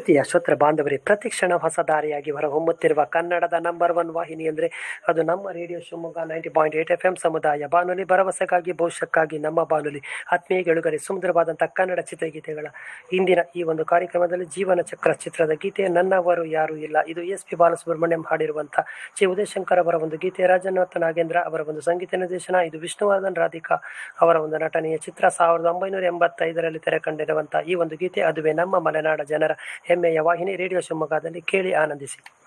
ಪ್ರೀತಿಯ ಶ್ರೋತೃ ಬಾಂಧವರೇ ಪ್ರತಿಕ್ಷಣ ಹೊಸ ದಾರಿಯಾಗಿ ಹೊರಹೊಮ್ಮುತ್ತಿರುವ ಕನ್ನಡದ ನಂಬರ್ ಒನ್ ವಾಹಿನಿ ಅಂದರೆ ಅದು ನಮ್ಮ radio Shivamogga ninety point eight F M ಸಮುದಾಯ ಬಾನುಲಿ ಭರವಸೆಗಾಗಿ ಭವಿಷ್ಯಕ್ಕಾಗಿ ನಮ್ಮ ಬಾನುಲಿ ಆತ್ಮೀಯ ಗೆಳುಗರೆ ಸುಂದರವಾದಂಥ ಕನ್ನಡ ಚಿತ್ರಗೀತೆಗಳ ಇಂದಿನ ಈ ಒಂದು ಕಾರ್ಯಕ್ರಮದಲ್ಲಿ ಜೀವನ ಚಕ್ರ ಚಿತ್ರದ ಗೀತೆ ನನ್ನವರು ಯಾರು ಇಲ್ಲ ಇದು ಎಸ್ ಪಿ ಬಾಲಸುಬ್ರಹ್ಮಣ್ಯಂ ಹಾಡಿರುವಂಥ ಚಿ ಉದಯಶಂಕರ್ ಅವರ ಒಂದು ಗೀತೆ ರಾಜನಾಥ ನಾಗೇಂದ್ರ ಅವರ ಒಂದು ಸಂಗೀತ ನಿರ್ದೇಶನ ಇದು ವಿಷ್ಣುವರ್ಧನ್ ರಾಧಿಕಾ ಅವರ ಒಂದು ನಟನೆಯ ಚಿತ್ರ ಸಾವಿರದ ಒಂಬೈನೂರ ಎಂಬತ್ತೈದರಲ್ಲಿ ತೆರೆ ಕಂಡಿರುವಂಥ ಈ ಒಂದು ಗೀತೆ ಅದುವೇ ನಮ್ಮ ಮಲೆನಾಡ ಜನರ ಹೆಮ್ಮೆಯ ವಾಹಿನಿ ರೇಡಿಯೋ ಶಿವಮೊಗ್ಗದಲ್ಲಿ ಕೇಳಿ ಆನಂದಿಸಿ